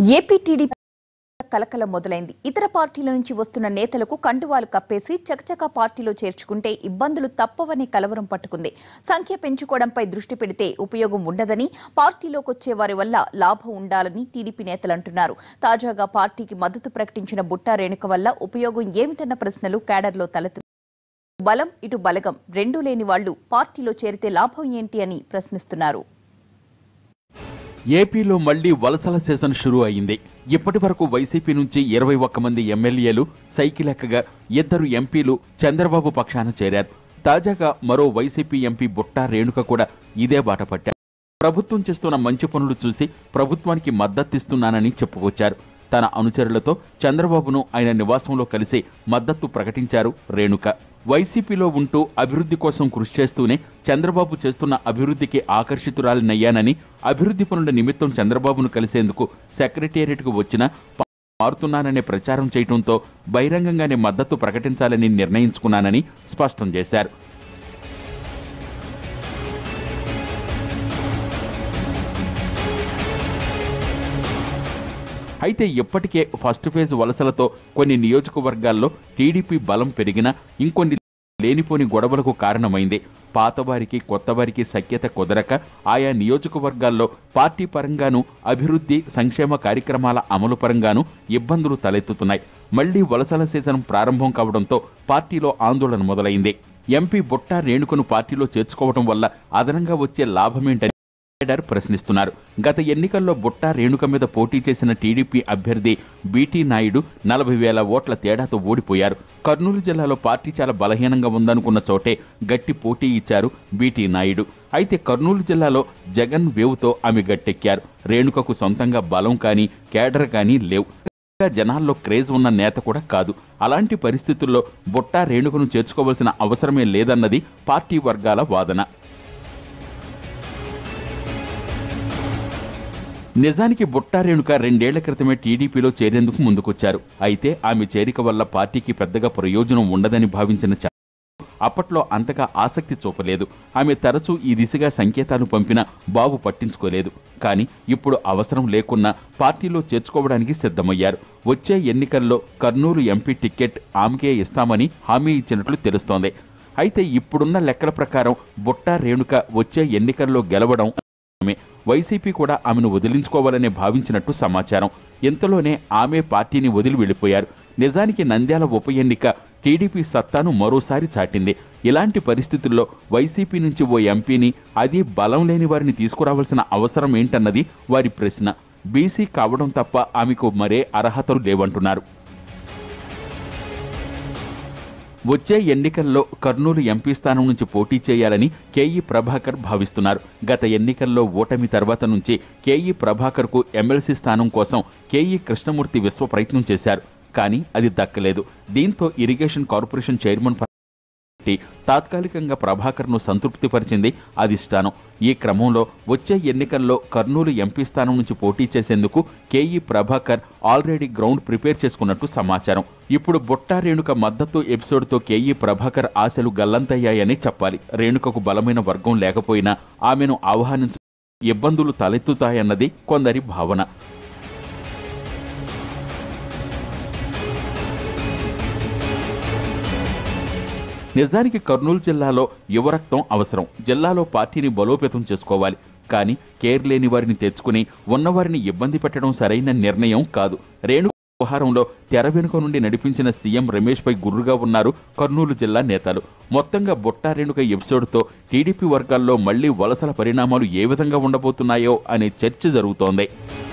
AP TDP కలకలం మొదలైంది ఇతర పార్టీల నుంచి వస్తున్న నేతలకు కండువాలు కప్పేసి చకచకా పార్టీలో చేర్చుకుంటే ఇబ్బందులు తప్పవని కలవరం పట్టుకుంది సంఖ్య పెంచుకోవడంపై దృష్టి పెడితే ఉపయోగం ఉండదని పార్టీలోకి వచ్చే వారి వల్ల లాభం ఉండాలని టీడీపీ నేతలు అంటున్నారు తాజాగా పార్టీకి మద్దతు ప్రకటించిన బుట్టా రేణుక వల్ల ఉపయోగం ఏమిటన్న ప్రశ్నలు కేడర్లో తలెత్తు బలం ఇటు బలగం రెండూ లేని వాళ్లు పార్టీలో చేరితే లాభం ఏంటి అని ప్రశ్నిస్తున్నారు ఏపీలో మళ్లీ వలసల సీజన్ షురూ అయింది ఇప్పటి వరకు వైసీపీ నుంచి ఇరవై ఒక్క మంది ఎమ్మెల్యేలు సైకిల్ ఎక్కగా ఇద్దరు ఎంపీలు చంద్రబాబు పక్షాన చేరారు తాజాగా మరో వైసీపీ ఎంపీ బుట్టా రేణుక కూడా ఇదే బాట పట్టారు ప్రభుత్వం చేస్తున్న మంచి పనులు చూసి ప్రభుత్వానికి మద్దతిస్తున్నానని చెప్పుకొచ్చారు తన అనుచరులతో చంద్రబాబును ఆయన నివాసంలో కలిసి మద్దతు ప్రకటించారు రేణుక వైసీపీలో ఉంటూ అభివృద్ధి కోసం కృషి చేస్తూనే చంద్రబాబు చేస్తున్న అభివృద్ధికి ఆకర్షితురాలినయ్యానని అభివృద్ధి పనుల నిమిత్తం చంద్రబాబును కలిసేందుకు సెక్రటేరియట్కు వచ్చిన మారుతున్నాననే ప్రచారం చేయడంతో బహిరంగంగానే మద్దతు ప్రకటించాలని నిర్ణయించుకున్నానని స్పష్టం చేశారు అయితే ఇప్పటికే ఫస్ట్ ఫేజ్ వలసలతో కొన్ని నియోజకవర్గాల్లో టీడీపీ బలం పెరిగినా ఇంకొన్ని లేనిపోని గొడవలకు కారణమైంది పాతవారికి కొత్తవారికి సఖ్యత కుదరక ఆయా నియోజకవర్గాల్లో పార్టీ పరంగానూ అభివృద్ధి సంక్షేమ కార్యక్రమాల అమలు పరంగానూ ఇబ్బందులు తలెత్తుతున్నాయి మళ్లీ వలసల సీజన్ ప్రారంభం కావడంతో పార్టీలో ఆందోళన మొదలైంది ఎంపీ బుట్టా రేణుకను పార్టీలో చేర్చుకోవడం వల్ల అదనంగా వచ్చే లాభమేంటని కేడర్ ప్రశ్నిస్తున్నారు గత ఎన్నికల్లో బుట్టా రేణుక మీద పోటీ చేసిన టీడీపీ అభ్యర్థి బీటీ నాయుడు నలభై వేల ఓట్ల తేడాతో ఓడిపోయారు కర్నూలు జిల్లాలో పార్టీ చాలా బలహీనంగా ఉందనుకున్న చోటే గట్టి పోటీ ఇచ్చారు బీటీ నాయుడు అయితే కర్నూలు జిల్లాలో జగన్ వేవుతో ఆమె గట్టెక్కారు రేణుకకు సొంతంగా బలం కానీ కేడర్ కానీ లేవు ఇంకా జనాల్లో క్రేజ్ ఉన్న నేత కూడా కాదు అలాంటి పరిస్థితుల్లో బుట్టా రేణుకను చేర్చుకోవాల్సిన అవసరమే లేదన్నది పార్టీ వర్గాల వాదన నిజానికి బుట్టా రేణుక రెండేళ్ల క్రితమే టీడీపీలో చేరేందుకు ముందుకొచ్చారు అయితే ఆమె చేరిక వల్ల పార్టీకి పెద్దగా ప్రయోజనం ఉండదని భావించిన చ- అప్పట్లో అంతగా ఆసక్తి చూపలేదు ఆమె తరచూ ఈ దిశగా సంకేతాలు పంపినా బాబు పట్టించుకోలేదు కానీ ఇప్పుడు అవసరం లేకున్నా పార్టీలో చేర్చుకోవడానికి సిద్ధమయ్యారు వచ్చే ఎన్నికల్లో కర్నూలు ఎంపీ టికెట్ ఆమెకే ఇస్తామని హామీ ఇచ్చినట్లు తెలుస్తోంది అయితే ఇప్పుడున్న లెక్కల ప్రకారం బుట్టా రేణుక వచ్చే ఎన్నికల్లో గెలవడం ఆమె వైసీపీ కూడా ఆమెను వదిలించుకోవాలనే భావించినట్టు సమాచారం ఇంతలోనే ఆమె పార్టీని వదిలి వెళ్ళిపోయారు నిజానికి నంద్యాల ఉప ఎన్నిక టీడీపీ సత్తాను మరోసారి చాటింది ఇలాంటి పరిస్థితుల్లో వైసీపీ నుంచి ఓ ఎంపీని అది బలం లేని వారిని తీసుకురావాల్సిన అవసరం ఏంటన్నది వారి ప్రశ్న బీసీ కావడం తప్ప ఆమెకు మరే అర్హతలు లేవంటున్నారు వచ్చే ఎన్నికల్లో కర్నూలు ఎంపీ స్థానం నుంచి పోటీ చేయాలని కేఈ ప్రభాకర్ భావిస్తున్నారు గత ఎన్నికల్లో ఓటమి తర్వాత నుంచి కేఈ ప్రభాకర్కు ఎమ్మెల్సీ స్థానం కోసం కేఈ కృష్ణమూర్తి విశ్వ ప్రయత్నం చేశారు కానీ అది దక్కలేదు దీంతో ఇరిగేషన్ కార్పొరేషన్ చైర్మన్ పార్టీ తాత్కాలికంగా ప్రభాకర్ను సంతృప్తిపరిచింది అధిష్టానం ఈ క్రమంలో వచ్చే ఎన్నికల్లో కర్నూలు ఎంపీ స్థానం నుంచి పోటీ చేసేందుకు KE Prabhakar already ground prepare చేసుకున్నట్టు సమాచారం ఇప్పుడు బుట్టా రేణుక మద్దతు ఎపిసోడ్తో కేఈ ప్రభాకర్ ఆశలు గల్లంతయ్యాయని చెప్పాలి రేణుకకు బలమైన వర్గం లేకపోయినా ఆమెను ఆహ్వానించ ఇబ్బందులు తలెత్తుతాయన్నది కొందరి భావన నిజానికి కర్నూలు జిల్లాలో యువరక్తం అవసరం జిల్లాలో పార్టీని బలోపేతం చేసుకోవాలి కానీ కేర్ లేని వారిని తెచ్చుకుని ఉన్నవారిని ఇబ్బంది పెట్టడం సరైన నిర్ణయం కాదు రేణు వ్యవహారంలో తెర వెనుక నుండి నడిపించిన సీఎం రమేష్ పై గుర్రుగా ఉన్నారు కర్నూలు జిల్లా నేతలు మొత్తంగా బొట్టా రేణుక ఎపిసోడ్తో టీడీపీ వర్గాల్లో మళ్లీ వలసల పరిణామాలు ఏ విధంగా ఉండబోతున్నాయో అనే చర్చ జరుగుతోంది